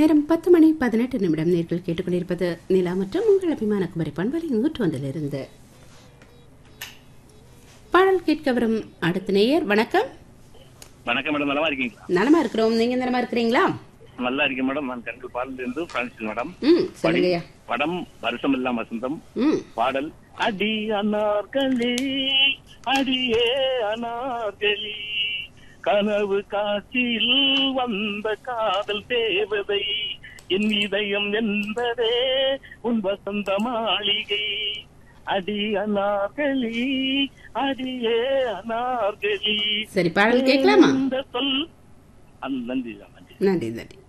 நேரம் பத்து மணி பதினெட்டு நிமிடம் நேர்கள் கேட்டுக்கொண்டிருப்பது நிலா மற்றும் உங்கள் அபிமான குமரி பண்பலை நூற்று ஒன்றிலிருந்து பாடல் கேட்க வரும் அடுத்த நேயர் வணக்கம் வணக்கம் மேடம் நலமா இருக்கீங்களா நலமா இருக்கிறோம் நீங்க நலமா இருக்கிறீங்களா நல்லா இருக்கேன் மேடம் நான் கண்கள் பாடல இருந்து பிரான்சிஸ் மேடம் ம் சொல்லுங்கய்யா படம் வருஷம் எல்லாம் வசந்தம் ம் பாடல் அடி அனார்களி அடியே அனார்களி கனவு காட்சியில் வந்த காதல் தேவதை என் இதயம் என்பதே உன் வசந்த மாளிகை அடி அனார்களி அடியே அனார்களி சரி பாடல் கேட்கலாமா இந்த சொல் அந்த நன்றி நன்றி நன்றி நன்றி